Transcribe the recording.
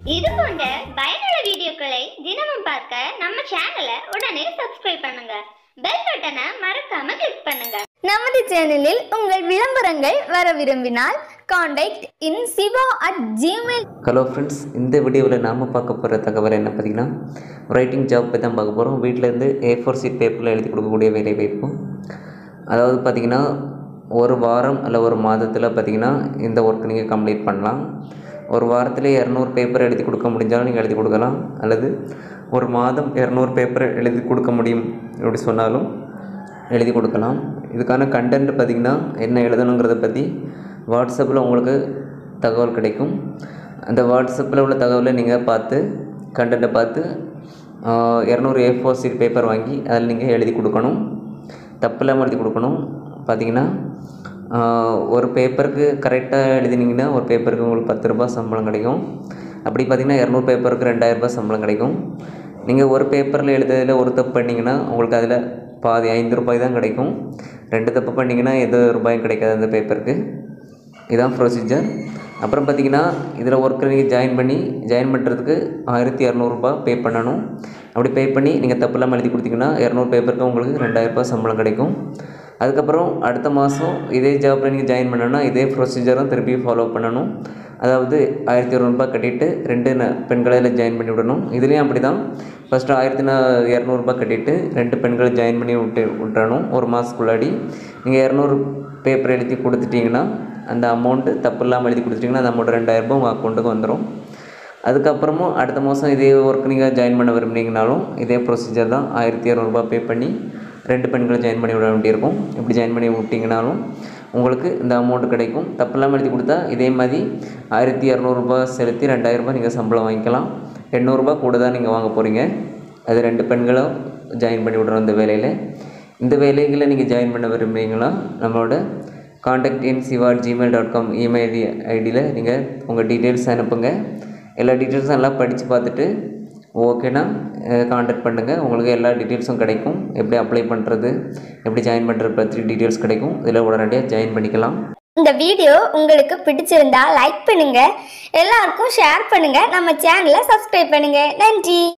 இது போன்ற பயனுள்ள வீடியோக்களை தினமும் பார்க்க நம்ம சேனலை உடனே சப்ஸ்கிரைப் பண்ணுங்க பெல் பட்டனை மறக்காம கிளிக் பண்ணுங்க நமது சேனலில் உங்கள் விளம்பரங்கள் வர விரும்பினால் contact in Siva at Gmail hello friends இந்த வீடியோவில் நாம் பார்க்க போகிற தகவல் என்ன பார்த்தீங்கன்னா ரைட்டிங் ஜாப் பற்றி தான் பார்க்க போகிறோம் வீட்டிலேருந்து ஏ ஃபோர் சீட் பேப்பரில் எழுதி கொடுக்கக்கூடிய வேலை வாய்ப்பு அதாவது பார்த்திங்கன்னா ஒரு வாரம் அல்ல ஒரு மாதத்தில் பார்த்திங்கன்னா இந்த ஒர்க் நீங்கள் கம்ப்ளீட் பண்ணலாம் ஒரு வாரத்தில் இரநூறு பேப்பர் எழுதி கொடுக்க முடிஞ்சாலும் நீங்கள் எழுதி கொடுக்கலாம் அல்லது ஒரு மாதம் இரநூறு பேப்பர் எழுதி கொடுக்க முடியும் அப்படி சொன்னாலும் எழுதி கொடுக்கலாம் இதுக்கான கண்டென்ட் பார்த்திங்கன்னா என்ன எழுதணுங்கிறத பற்றி வாட்ஸ்அப்பில் உங்களுக்கு தகவல் கிடைக்கும் அந்த வாட்ஸ்அப்பில் உள்ள தகவலை நீங்கள் பார்த்து கண்டென்ட்டை பார்த்து இரநூறு ஏ ஃபோர் சீட் பேப்பர் வாங்கி அதில் நீங்கள் எழுதி கொடுக்கணும் தப்பில்லாமல் எழுதி கொடுக்கணும் பார்த்தீங்கன்னா ஆஹ், ஒரு பேப்பருக்கு கரெக்டாக எழுதினீங்கன்னா ஒரு பேப்பருக்கு உங்களுக்கு பத்து ரூபாய் சம்பளம் கிடைக்கும் அப்படி பார்த்தீங்கன்னா இரநூறு பேப்பருக்கு ரெண்டாயிரம் ரூபாய் சம்பளம் கிடைக்கும் நீங்கள் ஒரு பேப்பரில் எழுதுறதுல ஒரு தப்பு பண்ணிங்கன்னா உங்களுக்கு அதில் பாதி ஐந்து ரூபாய் தான் கிடைக்கும் ரெண்டு தப்பு பண்ணிங்கன்னா எது ரூபாயும் கிடைக்காது அந்த பேப்பருக்கு இதான் ப்ரொசீஜர் அப்புறம் பார்த்தீங்கன்னா இதில் ஒர்க்கில் நீங்கள் ஜாயின் பண்ணி ஜாயின் பண்ணுறதுக்கு ஆயிரத்தி இரநூறுபா பே பண்ணணும் அப்படி பே பண்ணி நீங்கள் தப்பில்லாமல் எழுதி கொடுத்தீங்கன்னா இரநூறு பேப்பருக்கு உங்களுக்கு ரெண்டாயிரரூபா சம்பளம் கிடைக்கும் அதுக்கப்புறம் அடுத்த மாதம் இதே ஜாப்பில் நீங்கள் ஜாயின் பண்ணணும்னா இதே ப்ரொசீஜரும் திருப்பி ஃபாலோ பண்ணணும் அதாவது ஆயிரத்தி இரநூறுபா கட்டிட்டு ரெண்டு ந- பெண்களை இதில் ஜாயின் பண்ணி விடணும் இதுலேயும் அப்படி தான் ஃபஸ்ட்டு ஆயிரத்தி ந இரநூறுபா கட்டிட்டு ரெண்டு பெண்களை ஜாயின் பண்ணி விட்டு விட்டுறணும் ஒரு மாதத்துக்குள்ளாடி நீங்கள் இரநூறு பேப்பர் எழுதி கொடுத்துட்டிங்கன்னா அந்த அமௌண்ட்டு தப்பு இல்லாமல் எழுதி கொடுத்துட்டிங்கன்னா அந்த அமௌண்ட் ரெண்டாயிரரூபா உங்கள் அக்கௌண்ட்டுக்கு வந்துடும் அதுக்கப்புறமும் அடுத்த மாதம் இதே ஒர்க் நீங்கள் ஜாயின் பண்ண விரும்புனீங்கனாலும் இதே ப்ரொசீஜர் தான் ஆயிரத்தி இரநூறுபா பே பண்ணி ரெண்டு பெண்களை ஜாயின் பண்ணி விட வேண்டியிருக்கும் இப்படி ஜாயின் பண்ணி விட்டிங்கனாலும் உங்களுக்கு இந்த அமௌண்ட் கிடைக்கும் தப்பில்லாமல் எழுதி கொடுத்தா இதே மாதிரி ஆயிரத்தி இரநூறுபா செலுத்தி ரெண்டாயிரரூபா நீங்கள் சம்பளம் வாங்கிக்கலாம் எண்ணூறுரூபா கூட தான் நீங்கள் வாங்க போகிறீங்க அது ரெண்டு பெண்களும் ஜாயின் பண்ணி விடணும் இந்த வேலையில் இந்த வேலைகளை நீங்கள் ஜாயின் பண்ண விரும்புறீங்களா நம்மளோட contact in Siva Gmail dot com email ஐடியில் நீங்கள் உங்கள் டீட்டெயில்ஸ் அனுப்புங்க எல்லா டீட்டெயில்ஸும் எல்லாம் படித்து பார்த்துட்டு ஓகேனா காண்டாக்ட் பண்ணுங்கள் உங்களுக்கு எல்லா டீட்டெயில்ஸும் கிடைக்கும் எப்படி அப்ளை பண்ணுறது எப்படி ஜாயின் பண்ணுறது பற்றி டீட்டெயில்ஸ் கிடைக்கும் இதில் உடனடியாக ஜாயின் பண்ணிக்கலாம் இந்த வீடியோ உங்களுக்கு பிடிச்சிருந்தா லைக் பண்ணுங்க எல்லாருக்கும் ஷேர் பண்ணுங்க நம்ம சேனலை சப்ஸ்கிரைப் பண்ணுங்க நன்றி